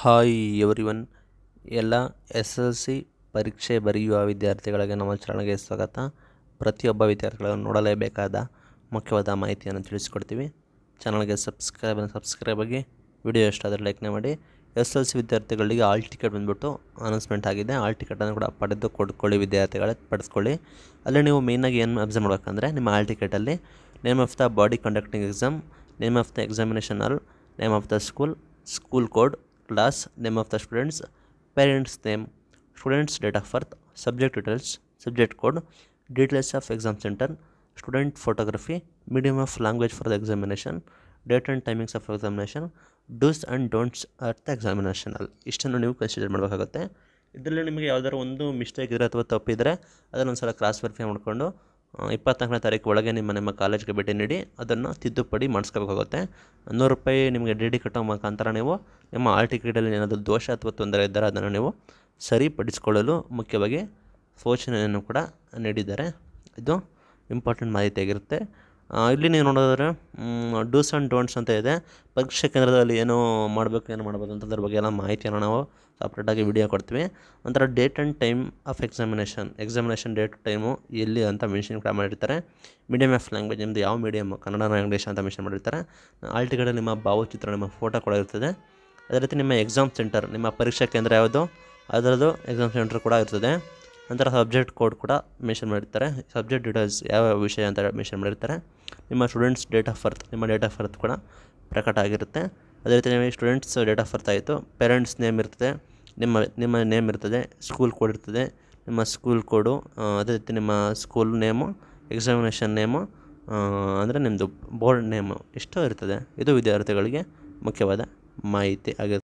hi everyone ಎಲ್ಲ S L C ಪರೀಕ್ಷೆ ಬರೆಯುವ ವಿದ್ಯಾರ್ಥಿಗಳಿಗೆ ನಮ್ಮ ಚಾನಲ್ಗೆ ಸ್ವಾಗತ ಪ್ರತಿಯೊಬ್ಬ ವಿದ್ಯಾರ್ಥಿಗಳನ್ನು ನೋಡಲೇಬೇಕಾದ ಮುಖ್ಯವಾದ ಮಾಹಿತಿಯನ್ನು ತಿಳಿಸ್ಕೊಡ್ತೀವಿ ಚಾನಲ್ಗೆ ಸಬ್ಸ್ಕ್ರೈಬ್ ಸಬ್ಸ್ಕ್ರೈಬ್ ಆಗಿ ವಿಡಿಯೋ ಇಷ್ಟ ಆದರೆ ಲೈಕ್ನೇ ಮಾಡಿ ಎಸ್ ಎಲ್ ಸಿ ವಿದ್ಯಾರ್ಥಿಗಳಿಗೆ ಆಲ್ ಟಿಕೆಟ್ ಬಂದುಬಿಟ್ಟು ಅನೌನ್ಸ್ಮೆಂಟ್ ಆಗಿದೆ ಆಲ್ ಟಿಕೆಟನ್ನು ಕೂಡ ಪಡೆದು ಕೊಡ್ಕೊಳ್ಳಿ ವಿದ್ಯಾರ್ಥಿಗಳೇ ಪಡೆದುಕೊಳ್ಳಿ ಅಲ್ಲಿ ನೀವು ಮೇಯ್ನಾಗಿ ಏನು ಅಬ್ಸರ್ವ್ ಮಾಡಬೇಕಂದ್ರೆ ನಿಮ್ಮ ಆಲ್ ಟಿಕೆಟಲ್ಲಿ name of the body conducting exam name of the examination all name of the school school code class name of the students parents name students date of birth subject details subject code details of exam centre student photography medium of language for the examination date and timings of examination dos and don'ts at the ಎಕ್ಸಾಮಿನೇಷನಲ್ಲಿ ಇಷ್ಟನ್ನು ನೀವು consider ಮಾಡಬೇಕಾಗುತ್ತೆ ಇದರಲ್ಲಿ ನಿಮಗೆ ಯಾವ್ದಾದ್ರು ಒಂದು mistake ಇದ್ರೆ ಅಥವಾ ತಪ್ಪಿದರೆ ಅದನ್ನು ಒಂದು ಸಲ ಕ್ರಾಸ್ ವೆರಿಫೈ ಮಾಡಿಕೊಂಡು ಇಪ್ಪತ್ನಾಲ್ಕನೇ ತಾರೀಕು ಒಳಗೆ ನಿಮ್ಮ ನಿಮ್ಮ ಕಾಲೇಜ್ಗೆ ಭೇಟಿ ನೀಡಿ ಅದನ್ನು ತಿದ್ದುಪಡಿ ಮಾಡಿಸ್ಕೋಬೇಕಾಗುತ್ತೆ ನೂರು ರೂಪಾಯಿ ನಿಮಗೆ ಡಿ ಡಿ ಕಟ್ಟೋ ಮುಖಾಂತರ ನೀವು ನಿಮ್ಮ ಆಲ್ ಟಿಕೆಟಲ್ಲಿ ಏನಾದರೂ ದೋಷ ಅಥವಾ ತೊಂದರೆ ಇದ್ದರೆ ಅದನ್ನು ನೀವು ಸರಿಪಡಿಸಿಕೊಳ್ಳಲು ಮುಖ್ಯವಾಗಿ ಸೂಚನೆಯನ್ನು ಕೂಡ ನೀಡಿದ್ದಾರೆ ಇದು ಇಂಪಾರ್ಟೆಂಟ್ ಮಾಹಿತಿಯಾಗಿರುತ್ತೆ ಆ, ಇಲ್ಲಿ ನೀವು ನೋಡೋದಾದ್ರೆ ಡೂಸ್ ಆ್ಯಂಡ್ ಡೋಂಟ್ಸ್ ಅಂತ ಇದೆ ಪರೀಕ್ಷಾ ಕೇಂದ್ರದಲ್ಲಿ ಏನು ಮಾಡಬೇಕು ಏನು ಮಾಡಬೇಕು ಅಂತ ಅದ್ರ ಬಗ್ಗೆ ಎಲ್ಲ ಮಾಹಿತಿಯನ್ನು ನಾವು ಸಪ್ರೇಟಾಗಿ ವಿಡಿಯೋ ಕೊಡ್ತೀವಿ ಒಂಥರ date and time of examination examination date time ಎಲ್ಲಿ ಅಂತ ಮೆನ್ಷನ್ ಕೂಡ ಮಾಡಿರ್ತಾರೆ ಮೀಡಿಯಮ್ ಆಫ್ ಲ್ಯಾಂಗ್ವೇಜ್ ನಿಮ್ಮದು ಯಾವ ಮೀಡಿಯಮ್ ಕನ್ನಡ ಇಂಗ್ಲೀಷ್ ಅಂತ ಮೆನ್ಷನ್ ಮಾಡಿರ್ತಾರೆ ಆಲ್ ಟಿಕೆಟಲ್ಲಿ ನಿಮ್ಮ ಭಾವಚಿತ್ರ ನಿಮ್ಮ ಫೋಟೋ ಕೂಡ ಇರ್ತದೆ ಅದೇ ರೀತಿ ನಿಮ್ಮ ಎಕ್ಸಾಮ್ ಸೆಂಟರ್ ನಿಮ್ಮ ಪರೀಕ್ಷಾ ಕೇಂದ್ರ ಯಾವುದು ಅದರದ್ದು ಎಕ್ಸಾಮ್ ಸೆಂಟರ್ ಕೂಡ ಇರ್ತದೆ ನಂತರ ಸಬ್ಜೆಕ್ಟ್ ಕೋಡ್ ಕೂಡ ಮೆನ್ಷನ್ ಮಾಡಿರ್ತಾರೆ ಸಬ್ಜೆಕ್ಟ್ ಡೀಟೇಲ್ಸ್ ಯಾವ ವಿಷಯ ಅಂತ ಮೆನ್ಷನ್ ಮಾಡಿರ್ತಾರೆ ನಿಮ್ಮ ಸ್ಟೂಡೆಂಟ್ಸ್ ಡೇಟ್ ಆಫ್ ಬರ್ತ್ ನಿಮ್ಮ ಡೇಟ್ ಆಫ್ ಬರ್ತ್ ಕೂಡ ಪ್ರಕಟ ಆಗಿರುತ್ತೆ ಅದೇ ರೀತಿ ನಿಮಗೆ ಸ್ಟೂಡೆಂಟ್ಸ್ ಡೇಟ್ ಆಫ್ ಬರ್ತ್ ಆಯಿತು ಪೇರೆಂಟ್ಸ್ ನೇಮ್ ಇರ್ತದೆ ನಿಮ್ಮ ನಿಮ್ಮ ನೇಮ್ ಇರ್ತದೆ ಸ್ಕೂಲ್ ಕೋಡ್ ಇರ್ತದೆ ನಿಮ್ಮ ಸ್ಕೂಲ್ ಕೋಡು ಅದೇ ರೀತಿ ನಿಮ್ಮ ಸ್ಕೂಲ್ ನೇಮು ಎಕ್ಸಾಮಿನೇಷನ್ ನೇಮು ಅಂದರೆ ನಿಮ್ಮದು ಬೋರ್ಡ್ ನೇಮು ಇಷ್ಟು ಇರ್ತದೆ ಇದು ವಿದ್ಯಾರ್ಥಿಗಳಿಗೆ ಮುಖ್ಯವಾದ ಮಾಹಿತಿ ಆಗಿರುತ್ತೆ